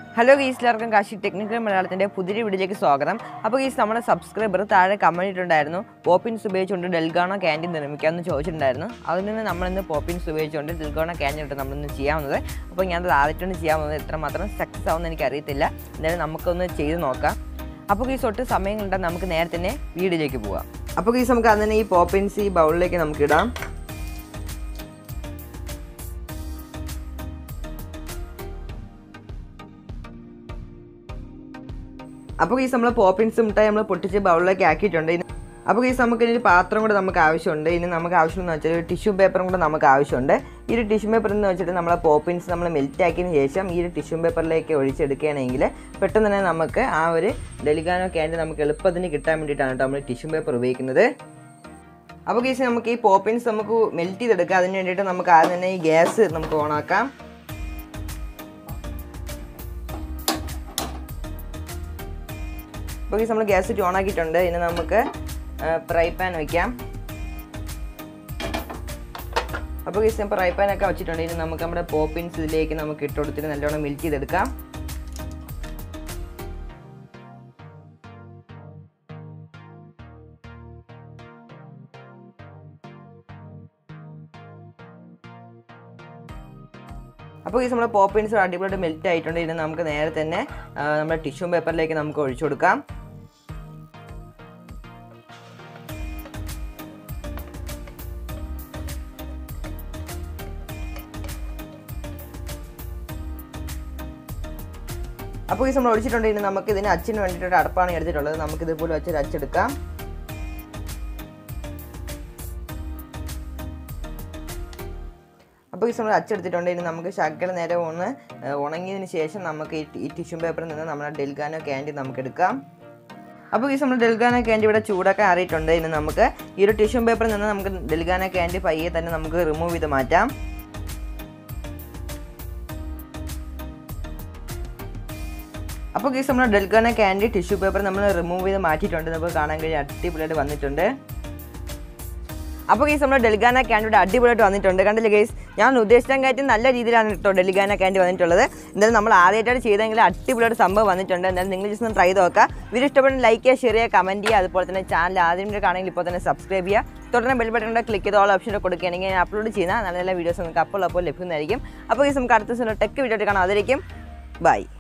hello ഗീസ് എല്ലാവർക്കും Kashi technical മലയാളത്തിൻ്റെ പുതിയ വീഡിയോയിലേക്ക് സ്വാഗതം അപ്പോൾ ഗീസ് നമ്മുടെ സബ്സ്ക്രൈബർ താഴെ കമൻറ്റ് ഇട്ടിട്ടുണ്ടായിരുന്നു പോപ്പിൻസ് ഉപയോഗിച്ചുകൊണ്ട് ഡെൽഗാണോ ക്യാൻറ്റീൻ നിർമ്മിക്കാമെന്ന് ചോദിച്ചിട്ടുണ്ടായിരുന്നു അതിൽ നിന്ന് നമ്മളിന്ന് പോപ്പിൻസ് ഉപയോഗിച്ചുകൊണ്ട് ഡെൽഗാണോ ക്യാൻറ്റീൻ ഇട്ട് നമ്മളിന്ന് ചെയ്യാവുന്നത് അപ്പോൾ ഞാനത് ആദ്യമായിട്ടാണ് ചെയ്യാവുന്നത് എത്രമാത്രം സക്സസ് ആവുമെന്ന് എനിക്കറിയത്തില്ല എന്തായാലും നമുക്കൊന്ന് ചെയ്ത് നോക്കാം അപ്പോൾ ഗീസ് ഒട്ട് സമയങ്ങളുണ്ടെങ്കിൽ നമുക്ക് നേരെ തന്നെ വീഡിയോയിലേക്ക് പോവാം അപ്പോൾ ഗീസ് നമുക്ക് അതിനെ ഈ പോപ്പിൻസ് ഈ ബൗളിലേക്ക് നമുക്ക് ഇടാം അപ്പോൾ ഈ നമ്മൾ പോപ്പിൻസ് മിഠായി നമ്മൾ പൊട്ടിച്ച് ബൗളിലേക്ക് ആക്കിയിട്ടുണ്ട് ഇനി അപ്പോൾ ഈ നമുക്ക് ഇനി ഒരു പാത്രം കൂടെ നമുക്ക് ആവശ്യമുണ്ട് ഇനി നമുക്ക് ആവശ്യമെന്ന് വെച്ചാൽ ഒരു ടിഷ്യൂ പേപ്പറും കൂടെ നമുക്ക് ആവശ്യമുണ്ട് ഈ ഒരു ടിഷ്യൂ പേപ്പർ എന്ന് വെച്ചിട്ട് നമ്മളെ പോപ്പിൻസ് നമ്മൾ മെൽറ്റ് ആക്കിയതിന് ശേഷം ഈ ഒരു ടിഷ്യൂ പേപ്പറിലേക്ക് ഒഴിച്ചെടുക്കുകയാണെങ്കിൽ പെട്ടെന്ന് തന്നെ നമുക്ക് ആ ഒരു ഡെലിഗാനോ ക്യാൻഡി നമുക്ക് എളുപ്പത്തിന് കിട്ടാൻ വേണ്ടിയിട്ടാണ് കേട്ടോ നമ്മൾ ടിഷ്യൂ പേപ്പർ ഉപയോഗിക്കുന്നത് അപ്പോൾ കേസ് നമുക്ക് ഈ പോപ്പിൻസ് നമുക്ക് മെൽറ്റ് ചെയ്തെടുക്കാം അതിന് വേണ്ടിയിട്ട് നമുക്ക് ആദ്യം തന്നെ ഈ ഗ്യാസ് നമുക്ക് ഓണാക്കാം അപ്പോൾ നമ്മൾ ഗ്യാസ് ഓൺ ആക്കിയിട്ടുണ്ട് ഇനി നമുക്ക് ഫ്രൈ പാൻ വയ്ക്കാം അപ്പോൾ ഈ ഫ്രൈ പാൻ ഒക്കെ വെച്ചിട്ടുണ്ട് ഇനി നമുക്ക് നമ്മുടെ പോപ്പിൻസ് ഇതിലേക്ക് നമുക്ക് ഇട്ട് കൊടുത്തിട്ട് നല്ലോണം മിൽറ്റ് ചെയ്തെടുക്കാം അപ്പോൾ ഈ നമ്മുടെ പോപ്പിൻസ് അടിപൊളിയായിട്ട് മെൽറ്റ് ആയിട്ടുണ്ട് ഇനി നമുക്ക് നേരെ തന്നെ ആ, നമ്മുടെ ടിഷ്യൂ പേപ്പറിലേക്ക് നമുക്ക് ഒഴിച്ചു കൊടുക്കാം അപ്പോൾ ഈ നമ്മൾ ഒഴിച്ചിട്ടുണ്ട് ഇനി നമുക്ക് ഇതിന് അച്ചിന് വേണ്ടിയിട്ട് അടപ്പാണ് എടുത്തിട്ടുള്ളത് നമുക്ക് ഇതുപോലെ വെച്ചൊരു അച്ചെടുക്കാം അപ്പോൾ ഈ സമയം അച്ചെടുത്തിട്ടുണ്ട് ഇനി നമുക്ക് ശകല നേരം ഒന്ന് ഏഹ്, ഉണങ്ങിയതിന് ശേഷം നമുക്ക് ഈ ടി- ഈ ടിഷ്യൂ പേപ്പറിൽ നിന്ന് നമ്മുടെ ഡെൽഗാനോ ക്യാൻഡി നമുക്ക് എടുക്കാം അപ്പോൾ ഈ സമയം ഡെൽഗാനോ ക്യാൻഡി ഇവിടെ ചൂടൊക്കെ ആറിയിട്ടുണ്ട് ഇനി നമുക്ക് ഈ ഒരു ടിഷ്യൂ പേപ്പറിൽ നിന്ന് നമുക്ക് ഡെൽഗാനോ ക്യാൻഡി പയ്യെ തന്നെ നമുക്ക് റിമൂവ് ചെയ്ത് മാറ്റാം അപ്പോൾ ഈ നമ്മൾ ഡെൽഗാനോ ക്യാൻഡി ടിഷ്യൂ പേപ്പർ നമ്മൾ റിമൂവ് ചെയ്ത് മാറ്റിയിട്ടുണ്ട് നമുക്ക് കാണാൻ കഴിയും അടിപൊളിയായിട്ട് വന്നിട്ടുണ്ട് അപ്പോൾ ഗൈസ് നമ്മുടെ ഡെൽഗാന ക്യാൻഡിയുടെ അടിപൊളിയായിട്ട് വന്നിട്ടുണ്ട് കണ്ടില്ലേ ഗൈസ് ഞാൻ ഉദ്ദേശിച്ചതിനെക്കാട്ടി നല്ല രീതിയിലാണ് കേട്ടോ ഡെൽഗാന ക്യാൻഡി വന്നിട്ടുള്ളത് എന്തായാലും നമ്മൾ ആദ്യമായിട്ടാണ് ചെയ്തെങ്കിൽ അടിപൊളിയായിട്ട് സംഭവം വന്നിട്ടുണ്ട് എന്തായാലും നിങ്ങൾ ജസ്റ്റ് ഒന്ന് ട്രൈ ചെയ്ത് നോക്കുക വീഡിയോ ഇഷ്ടപ്പെടുന്ന ലൈക്ക് ചെയ്യുക ഷെയർ ചെയ്യുക കമൻറ്റ് ചെയ്യുക അതുപോലെ തന്നെ ചാനൽ ആദ്യം കാണുമെങ്കിൽ ഇപ്പോൾ തന്നെ സബ്സ്ക്രൈബ് ചെയ്യുക തുടർന്ന് ബെൽ ബട്ടൺ ക്ലിക്ക് ചെയ്ത് ഓൾ ഓപ്ഷൻ കൊടുക്കുകയാണെങ്കിൽ ഞാൻ അപ്ലോഡ് ചെയ്യുന്ന നല്ല നല്ല വീഡിയോസ് നിങ്ങൾക്ക് അപ്പോൾ അപ്പോൾ ലഭ്യമായിരിക്കും അപ്പോൾ ഗൈസ് നമുക്ക് അടുത്ത ദിവസം ടെക് വീഡിയോ കാണാം അതിലേക്കും ബൈ